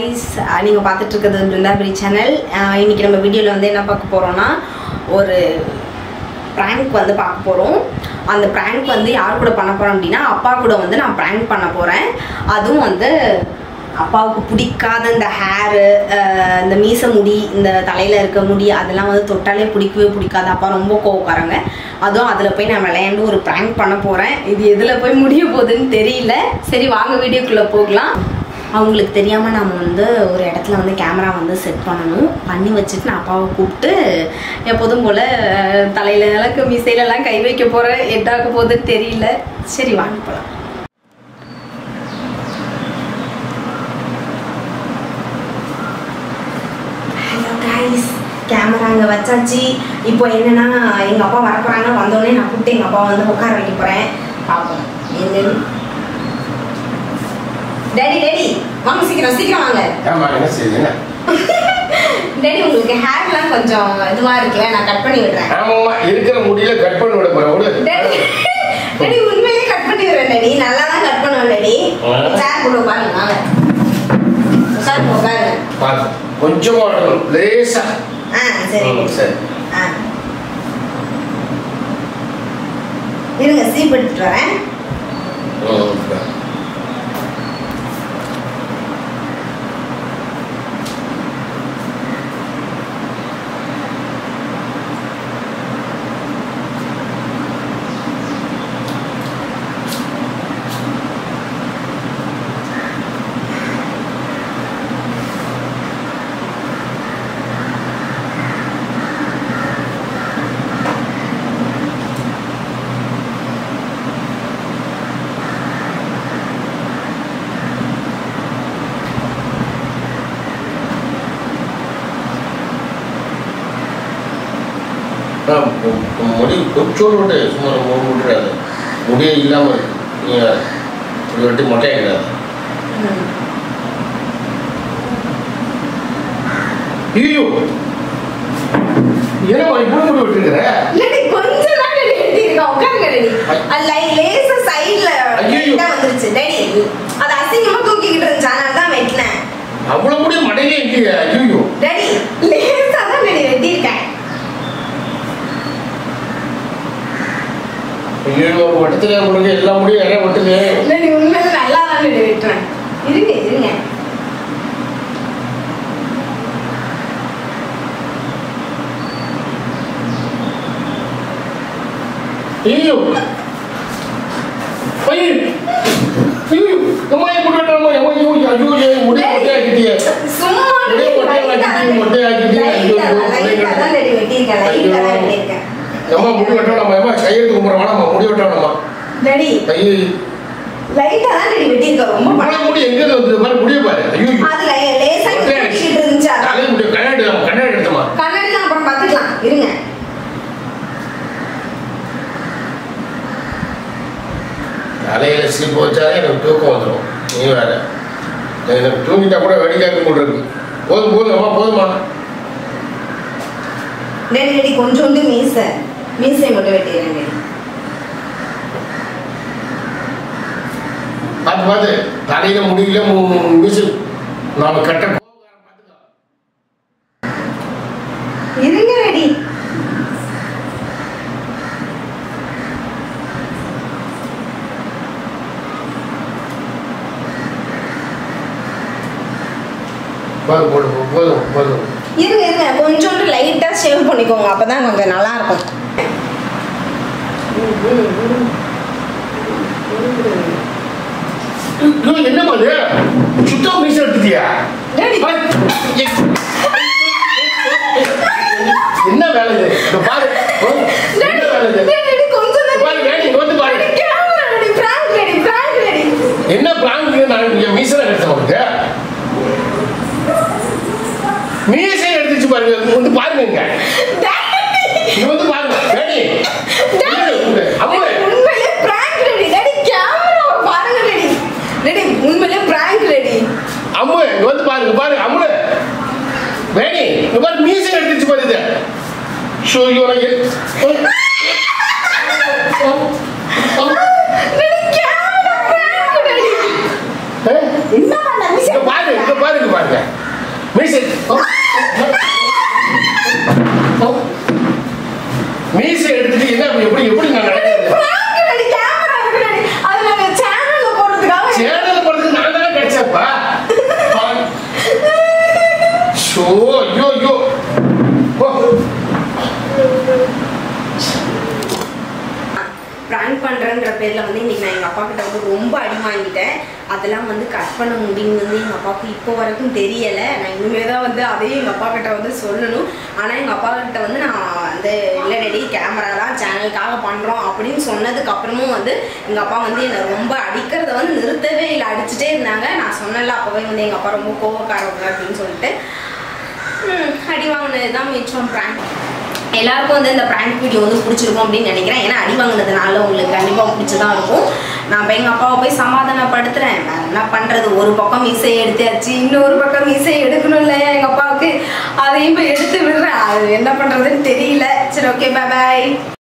Guys நீங்கள் பார்த்துட்டு இருக்கிறது பிருந்தாபுரி சேனல் இன்னைக்கு நம்ம வீடியோவில் வந்து என்ன பார்க்க போகிறோம்னா ஒரு ப்ராங்க் வந்து பார்க்க போகிறோம் அந்த ப்ராங்க் வந்து யார் கூட பண்ண போகிறோம் அப்படின்னா அப்பா கூட வந்து நான் ப்ராங்க் பண்ண போகிறேன் அதுவும் வந்து அப்பாவுக்கு பிடிக்காத இந்த ஹேரு இந்த மீச முடி இந்த தலையில் இருக்க முடி அதெல்லாம் வந்து தொட்டாலே பிடிக்கவே பிடிக்காது அப்பா ரொம்ப கோவக்காரங்க அதுவும் அதில் போய் நான் விளையாண்டு ஒரு ப்ராங்க் பண்ண போகிறேன் இது எதில் போய் முடிய போகுதுன்னு தெரியல சரி வாங்க வீடியோக்குள்ளே போகலாம் அவங்களுக்கு தெரியாமல் நம்ம வந்து ஒரு இடத்துல வந்து கேமரா வந்து செட் பண்ணணும் பண்ணி வச்சுட்டு நான் அப்பாவை கூப்பிட்டு எப்போதும் போல் தலையில விளக்கு மிசைலெல்லாம் கை வைக்க போகிறேன் எட்டாக போகுதுன்னு தெரியல சரி வாங்க போகலாம் ஹலோ கைஸ் கேமரா அங்கே வச்சாச்சு இப்போ என்னன்னா எங்கள் அப்பா வர போகிறாங்க வந்தோடனே நான் கூப்பிட்டு எங்கள் அப்பா வந்து உட்கார வைக்க போகிறேன் பார்ப்போம் என்னன்னு டேடி டேடி வாங்க சீக்கிரம் சீக்கிரம் வாங்க ஆமா என்ன செய்யுது என்ன டேடி உங்களுக்கு ஹேர்லாம் கொஞ்சம் இதுவா இருக்குல்ல நான் கட் பண்ணி விடுறேன் ஆமாம்மா இருக்கிற முடியல கட் பண்ணி விட போறேன் விடு டேடி டேடி உண்மையிலேயே கட் பண்ணி விடுறேன் டேடி நல்லா தான் கட் பண்ணுவேன் டேடி ஆ. சேர் கூட பாருங்க வாங்க சார் உட்காருங்க பார்த்து கொஞ்சமா விடணும் லேசா ஆ சரி ம், சரி ஆ இருங்க சீப் எடுத்துட்டு வரேன் ம், சரி. ஆ, மு- மு- முடி கொஞ்சோடு விட்டு சும்மா ரொம்ப விட்டுறாது முடியே இல்லாம இருக்கு நீ இப்படி வெட்டி மொட்டையாக்கிறாது ம். ஐயோ என்னம்மா இப்படி முடி விட்டுருக்கிற இல்லடி, கொஞ்ச நாள் டேடி வெட்டியிருக்கேன். உட்காருங்க டேடி. அது லை- லேசா side ல ஐயையோ. லைட்டா வந்துருச்சு. டேடி, அது அசிங்கமா தூக்கிக்கிட்டு இருந்துச்சு. அதனால தான் வெட்டினேன். அவ்வளவு முடி மடையிலே இல்லையா ஐயோ டேடி, லேசா தான் டேடி வெட்டியிருக்கேன். ஐயோ ஒரு வட்டத்துல கொடுங்க எல்லா முடியும் நிறைய வட்டுது டேடி, உண்மையிலே நல்லா தான் டேடி வெட்டுறேன். இருங்க, இருங்க. ஐயோ ஐயோ ஐயோ அம்மா எப்படி வெட்டணுமா அம்மா ஐயோ ஐயோ ஐயோ முடிய மொட்டையாக்கிட்டியே சும்மா முடிய டேடி, மொட்டையாக்கிட்டியே லைட்டா தான் மொட்டையாக்கிட்டியே லைட்டா ஐயோ லைட்டா தான் டேடி வெட்டியிருக்கேன். லைட்டா தான் வெட்டியிருக்கேன். அம்மா முடி வெட்டணுமா அம்மா கையெழுத்து கும்பிட்ற வேணாம்மா முடி வெட்டணுமா டேடி, ஐயோ லைட்டா தான் டேடி வெட்டியிருக்கேன். ரொம்ப இவ்வளவு பழம். முடி எங்க இருந்து வந்தது பாரு முடிய பாரு ஐயோ அது லை- லேசா தூக்கிக்கிட்டு இருந்துச்சு. அதான். தலையை முடி கண்ணாடி நம்ம கண்ணாடி எடுத்தமா கண்ணாடி தான் அப்புறம் பார்த்துக்கலாம் இருங்க தலையில ஸ்லிப் வச்சாலே எனக்கு தூக்கம் வந்துடும் நீ வேற எனக்கு தூங்கிட்டா கூட வெடிக்காக்க கூட இருக்கு போதும் போதும் அம்மா போதுமா டேடி டேடி கொஞ்சோண்டு மீசை மீசை மட்டும் வெட்டிடுறேன் டேடி பார்த்து பார்த்து தலையில முடியல மிஷு நாம கட்ட கோபக்காரன் பார்த்துக்கோ. இருங்க டேடி போதும் போதும் போதும் போதும் இருங்க இருங்க கொஞ்சோண்டு லைட்டா ஷேவ் பண்ணிக்கோங்க அப்பதான் கொஞ்சம் நல்லா இருக்கும் ஐயோ, என்னம்மா இது சுத்தம் மீச எடுத்துட்டியா டேடி என்ன வேலை இது இதோ பாரு என்ன வேலை இது டேடி, டேடி, கொஞ்சம் தான் பாரு வேணி இங்க வந்து பாரு daddy, camera daddy, prank daddy, prank daddy. என்ன பிராங்க் நான் இங்க மீசல எடுத்த உனக்கு மீசை எடுத்துச்சு பாருங்க இங்க வந்து பாருங்க இங்க இங்க வந்து பாருங்க வேணி டேடி, அம்மா உண்மையிலே prank டேடி. டேடி, camera வை பாருங்க டேடி. டேடி, உண்மையிலே prank டேடி. அம்மு இங்க வந்து பாருங்க பாருங்க அம்மு வேணி இங்க பாரு மீசை எடுத்துச்சு பாரு இது ஷோ உனக்கு டேடி, camera prank டேடி. ஏ? என்ன பண்ண இங்க பாரு இங்க பாருங்க பாருங்க ஸோ ஐயோ ஐயோ ஓ ப்ராங்க் பண்ணுறேன்ற பேரில் வந்து இன்னைக்கு நான் எங்கள் அப்பா கிட்ட வந்து ரொம்ப அடி வாங்கிட்டேன் அதெல்லாம் வந்து கட் பண்ண முடியும்னு வந்து எங்கள் அப்பாவுக்கு இப்போ வரைக்கும் தெரியலை நான் இனிமேல் தான் வந்து அதையும் எங்கள் அப்பா கிட்ட வந்து சொல்லணும் ஆனால் எங்கள் அப்பா கிட்ட வந்து நான் வந்து இல்லை டெடி கேமரா தான் சேனலுக்காக பண்ணுறோம் அப்படின்னு சொன்னதுக்கு அப்புறமும் வந்து எங்கள் அப்பா வந்து என்னை ரொம்ப அடிக்கிறத வந்து நிறுத்தவே இல்லை அடிச்சுட்டே இருந்தாங்க நான் சொன்னல அப்போவே வந்து எங்கள் அப்பா ரொம்ப கோவக்காரவங்க அப்படின்னு சொல்லிட்டு ம், அடி வாங்கினது தான் மிச்சம் ப்ராங்க் எல்லாருக்கும் வந்து இந்த ப்ராங்க் வீடியோ வந்து பிடிச்சிருக்கும் அப்படின்னு நினைக்கிறேன் ஏன்னா அடி வாங்கினதுனால உங்களுக்கு கண்டிப்பாக பிடிச்சதான் இருக்கும் நான் இப்போ எங்கள் அப்பாவை போய் சமாதானப்படுத்துகிறேன் நான் என்ன பண்ணுறது ஒரு பக்கம் இசை எடுத்தாச்சு இன்னொரு பக்கம் இசை எடுக்கணும் இல்லையா எங்கள் அப்பாவுக்கு அதையும் போய் எடுத்து விடுறேன் அது என்ன பண்ணுறதுன்னு தெரியல சரி ஓகே பாய்